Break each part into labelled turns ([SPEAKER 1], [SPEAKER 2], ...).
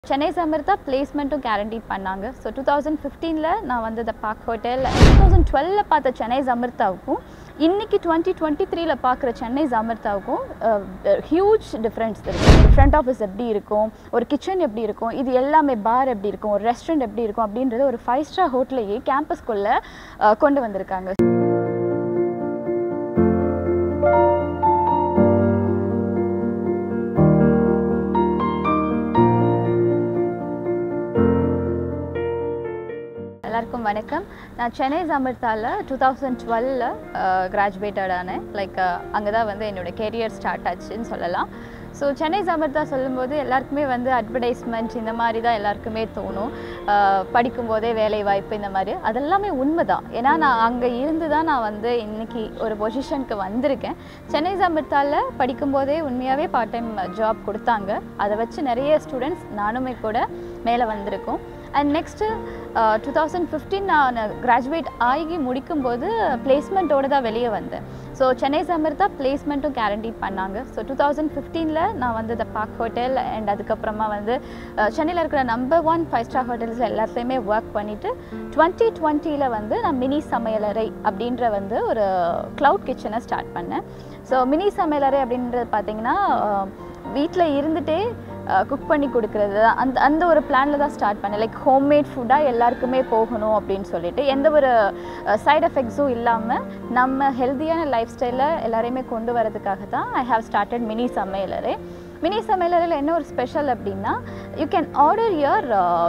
[SPEAKER 1] சென்னை சமர்த்தா பிளேஸ்மெண்ட்டும் கேரண்டி பண்ணாங்க so two thousand ஃபிஃப்டீனில் நான் வந்து இந்த பார்க் ஹோட்டல் டூ தௌசண்ட் டுவெலில் பார்த்த சென்னை சமர்த்தாவுக்கும் இன்னைக்கு டுவெண்ட்டி டுவெண்ட்டி த்ரீல பார்க்குற சென்னை சமர்த்தாவுக்கும் ஹியூஜ் டிஃப்ரென்ஸ் இருக்குது ஃப்ரண்ட் ஆஃபீஸ் எப்படி இருக்கும் ஒரு கிச்சன் எப்படி இருக்கும் இது எல்லாமே பார் எப்படி இருக்கும் ஒரு ரெஸ்டாரண்ட் எப்படி இருக்கும் அப்படின்றது ஒரு ஃபைவ் ஸ்டார் ஹோட்டலையே கேம்பஸ்குள்ளே கொண்டு வந்திருக்காங்க எல்லாருக்கும் வணக்கம் நான் சென்னை சமர்த்தாவில் டூ தௌசண்ட் டுவெலில் கிராஜுவேட்டட் ஆனேன் லைக் அங்கே தான் வந்து என்னோடய கெரியர் ஸ்டார்ட் ஆச்சுன்னு சொல்லலாம் ஸோ சென்னை சமர்த்தா சொல்லும்போது எல்லாருக்குமே வந்து அட்வர்டைஸ்மெண்ட் இந்த மாதிரி தான் எல்லாருக்குமே தோணும் அஹ், படிக்கும்போதே வேலை வாய்ப்பு இந்த மாதிரி அதெல்லாமே உண்மை தான் ஏன்னா நான் அங்கே இருந்து தான் நான் வந்து இன்னைக்கு ஒரு பொசிஷனுக்கு வந்திருக்கேன் சென்னை சமர்த்தாவில் படிக்கும்போதே உண்மையாகவே பார்ட் டைம் ஜாப் கொடுத்தாங்க அதை வச்சு நிறைய ஸ்டூடெண்ட்ஸ் நானுமே கூட மேலே வந்திருக்கோம் and next two thousand fifteen நான் கிராஜுவேட் ஆகி முடிக்கும்போது பிளேஸ்மெண்ட்டோடு தான் வெளியே வந்தேன் ஸோ சென்னை சமர்த்தா பிளேஸ்மெண்ட்டும் கேரண்டி பண்ணாங்க ஸோ டூ தௌசண்ட் ஃபிஃப்டீனில் நான் வந்து இந்த பார்க் ஹோட்டல் அண்ட் அதுக்கப்புறமா வந்து சென்னையில் இருக்கிற number one five star hotels எல்லாத்துலேயுமே ஒர்க் பண்ணிவிட்டு டுவெண்ட்டி டுவெண்ட்டியில் வந்து நான் மினி சமையலறை அப்படின்ற வந்து ஒரு க்ளவுட் கிச்சனை ஸ்டார்ட் பண்ணேன் ஸோ மினி சமையலறை அப்படின்றது பார்த்தீங்கன்னா வீட்டில் இருந்துகிட்டே குக் பண்ணி கொடுக்குறது அந்த அந்த ஒரு பிளானில் தான் ஸ்டார்ட் பண்ணேன் லைக் ஹோம்மேட் ஃபுட்டாக எல்லாருக்குமே போகணும் அப்படின்னு சொல்லிட்டு எந்த ஒரு சைடு எஃபெக்ட்ஸும் இல்லாமல் நம்ம ஹெல்த்தியான லைஃப் ஸ்டைலில் எல்லாரையுமே கொண்டு வரதுக்காக தான் I have started mini Samayalarai mini சமையலறையில் என்ன ஒரு ஸ்பெஷல் அப்படின்னா you can order your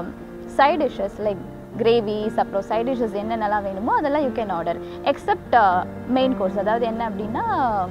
[SPEAKER 1] side dishes like gravies அப்புறம் சைட் டிஷ்ஷஸ் என்னென்னலாம் வேணுமோ அதெல்லாம் you can order except main course அதாவது என்ன அப்படின்னா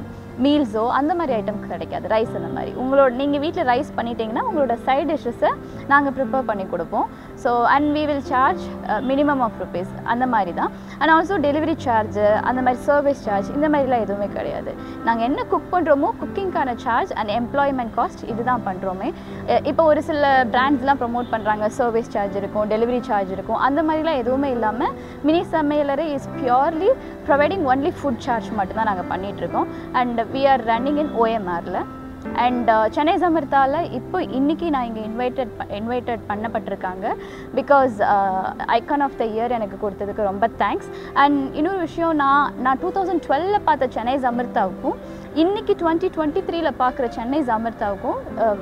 [SPEAKER 1] மீல்ஸோ அந்த மாதிரி ஐட்டம் கிடைக்காது ரைஸ் அந்த மாதிரி உங்களோட நீங்கள் வீட்டில் ரைஸ் பண்ணிட்டீங்கன்னா உங்களோட சைட் டிஷ்ஷஸை நாங்கள் ப்ரிப்பேர் பண்ணி கொடுப்போம் so and we will charge minimum of rupees அந்த மாதிரி தான் அண்ட் ஆல்சோ டெலிவரி சார்ஜு அந்த மாதிரி சர்வீஸ் சார்ஜ் இந்த மாதிரிலாம் எதுவுமே கிடையாது நாங்கள் என்ன குக் பண்ணுறோமோ குக்கிங்க்கான சார்ஜ் அண்ட் எம்ப்ளாய்மெண்ட் காஸ்ட் இதுதான் பண்ணுறோமே இப்போ ஒரு சில பிராண்ட்ஸ்லாம் ப்ரொமோட் பண்ணுறாங்க சர்வீஸ் சார்ஜ் இருக்கும் டெலிவரி சார்ஜ் இருக்கும் அந்த மாதிரிலாம் எதுவுமே இல்லாமல் mini Samayalarai is purely providing only food charge மட்டும்தான் நாங்கள் பண்ணிகிட்ருக்கோம் and we are running in ஓஎம்ஆரில் அண்ட் சென்னை சமர்த்தாவில் இப்போ இன்றைக்கி நான் இங்கே இன்வைட்டட் இன்வைட்டட் பண்ணப்பட்டிருக்காங்க because icon of the year எனக்கு கொடுத்ததுக்கு ரொம்ப தேங்க்ஸ் அண்ட் இன்னொரு விஷயம் நான் நான் டூ தௌசண்ட் டுவெலில் பார்த்த சென்னை சமர்த்தாவுக்கும் இன்றைக்கி டுவெண்ட்டி டுவெண்ட்டி த்ரீல பார்க்குற சென்னை சமர்த்தாவுக்கும்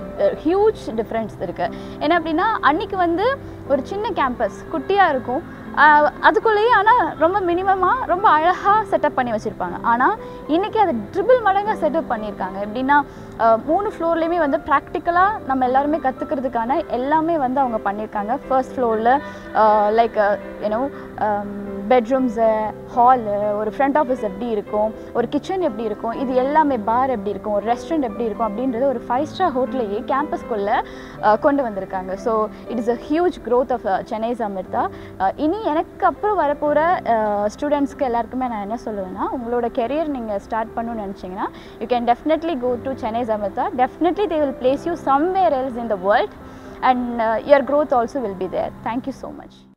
[SPEAKER 1] ஹியூஜ் டிஃப்ரென்ஸ் இருக்குது என்ன அப்படின்னா அன்றைக்கி வந்து ஒரு சின்ன கேம்பஸ் குட்டியாக இருக்கும் ஆஹ் அதுக்குள்ளேயே ஆனால் ரொம்ப மினிமமாக ரொம்ப அழகாக செட்டப் பண்ணி வச்சுருப்பாங்க ஆனால் இன்றைக்கி அதை ட்ரிபிள் மடங்காக செட்டப் பண்ணியிருக்காங்க எப்படின்னா ஆஹ் மூணு ஃப்ளோர்லேயுமே வந்து ப்ராக்டிக்கலாக நம்ம எல்லாருமே கற்றுக்கிறதுக்கான எல்லாமே வந்து அவங்க பண்ணியிருக்காங்க ஃபர்ஸ்ட் ஃப்ளோரில் லைக் யூனோ பெட்ரூம்ஸு ஹாலு ஒரு ஃப்ரண்ட் ஆஃபீஸ் எப்படி இருக்கும் ஒரு கிச்சன் எப்படி இருக்கும் இது எல்லாமே பார் எப்படி இருக்கும் ஒரு ரெஸ்டாரண்ட் எப்படி இருக்கும் அப்படின்றது ஒரு ஃபைவ் ஸ்டார் ஹோட்டலையே கேம்பஸ்குள்ளே கொண்டு வந்திருக்காங்க so it is a huge growth of Chennai Samirtha இனி எனக்கு அப்புறம் வரப்போகிற ஸ்டூடெண்ட்ஸ்க்கு எல்லாருக்குமே நான் என்ன சொல்லுவேன்னா உங்களோட கெரியர் நீங்கள் ஸ்டார்ட் பண்ணணும்னு நினச்சிங்கன்னா you can definitely go to Chennai Samirtha definitely they will place you somewhere else in the world and your growth also will be there thank you so much